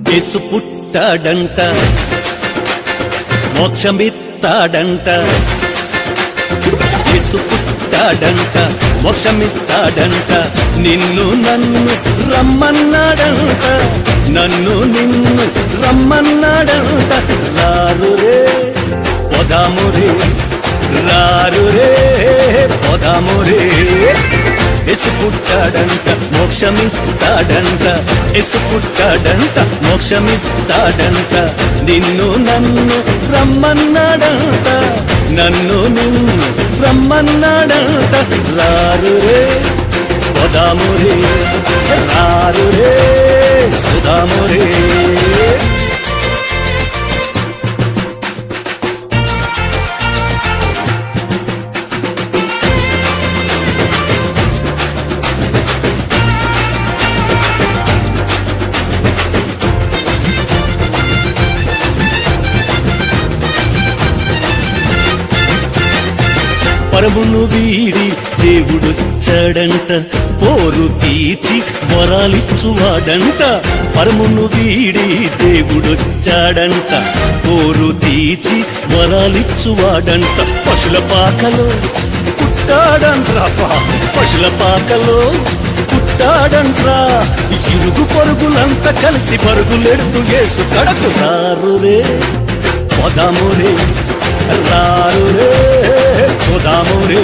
యేసు పుట్టాడంట మోక్షమిస్తాడంట యేసు పుట్టాడంట మోక్షమిస్తాడంట నిన్ను నన్ను రమ్మన్నాడంట నన్ను నిన్ను రమ్మన్నాడంట రారు రే పొదాము రే రారు రే పొదాము రే ఎసు పుట్టాడంట మోక్షమిస్తాడంట ఎసు పుట్టాడంట మోక్షమిస్తాడంట నిన్ను నన్ను రమ్మన్నాడంట నన్ను నిన్ను రమ్మన్నాడంట రారు రే పొదాము రే రారు రే సుధాము రే పరమును వీడి దేవుడొచ్చాడంట పోరు తీర్చి వరాలిచ్చువాడంట పరమును వీడి దేవుడొచ్చాడంట పోరు తీర్చి వరాలిచ్చువాడంట పశుల పాకలో పుట్టాడంట్రా పశుల పాకలో పుట్టాడంట్రా ఇరుగు పరుగులంతా కలిసి పరుగులెడుతూ ఏసు కడకు రారు రే పొదము రే రారు రే పొదము రే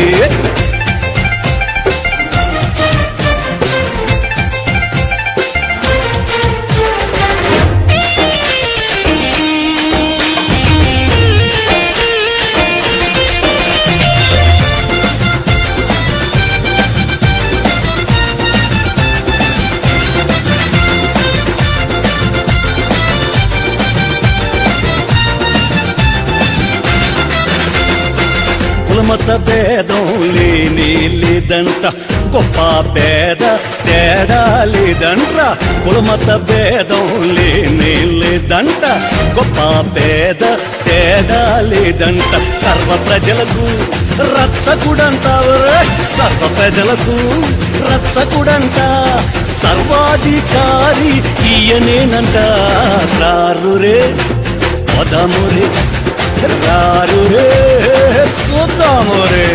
కులమత భేదం లేనే లేదంట గొప్ప పేద తేడా లేదంట కులమత భేదం లేనే లేదంట గొప్ప పేద తేడా లేదంట సర్వ ప్రజలకు రచ్చకుడంట ఒరే, సర్వ ప్రజలకు రచ్చకుడంట సర్వాధికారి ఈయనేనంట రారు రే పదము రే రారు రే సుద్దాము రే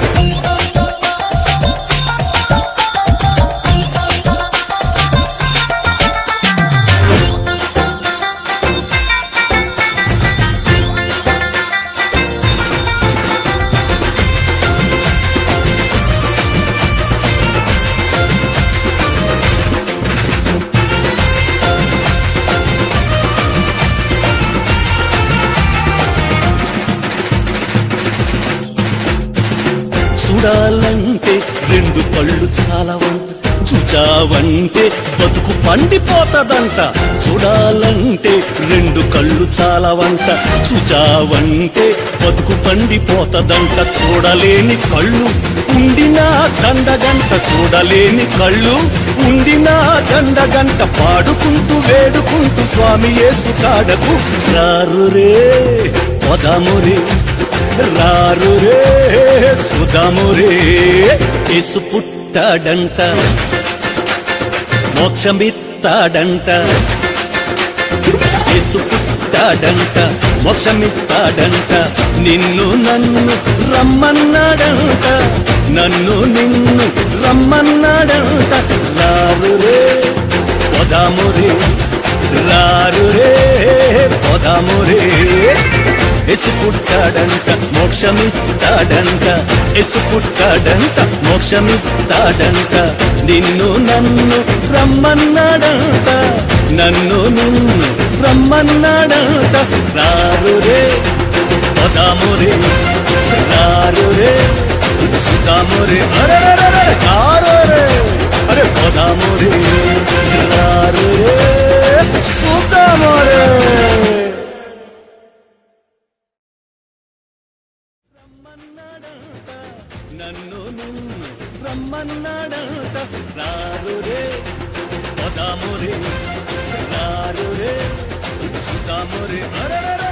చూడాలంటే రెండు కళ్ళు చాలవంట చూచావంటే బతుకు పండిపోతదంట చూడాలంటే రెండు కళ్ళు చాలవంట చూచావంటే బతుకు పండిపోతదంట చూడలేని కళ్ళు ఉండినా దండగంట చూడలేని కళ్ళు ఉండినా దండగంట పాడుకుంటూ వేడుకుంటూ స్వామి యేసు కాడకు రారు రే పొదము రే రారు రే సుధాము రే యేసు పుట్టాడంట మోక్షమిస్తాడంట యేసు పుట్టాడంట మోక్షమిస్తాడంట నిన్ను నన్ను రమ్మన్నాడంట నన్ను నిన్ను రమ్మన్నాడంట రారు రే పొదాము రే రారు రే పొదాము రే ఎసు పుట్టాడంట మోక్షమిస్తాడంట ఎసు పుట్టాడంట మోక్షమిస్తాడంట నిన్ను నన్ను రమ్మన్నాడంట నన్ను నిన్ను రమ్మన్నాడంట రారు రే పొదాము రే రారు రే సుదాము రే అరే రే రే రారు రే అరే పొదాము రే రారు రే సుదాము రే రమ్మన్నాడంట నన్ను నిన్ను రమ్మన్నాడంట రారు రే పొదాము రే రారు రే సుదాము రే అరే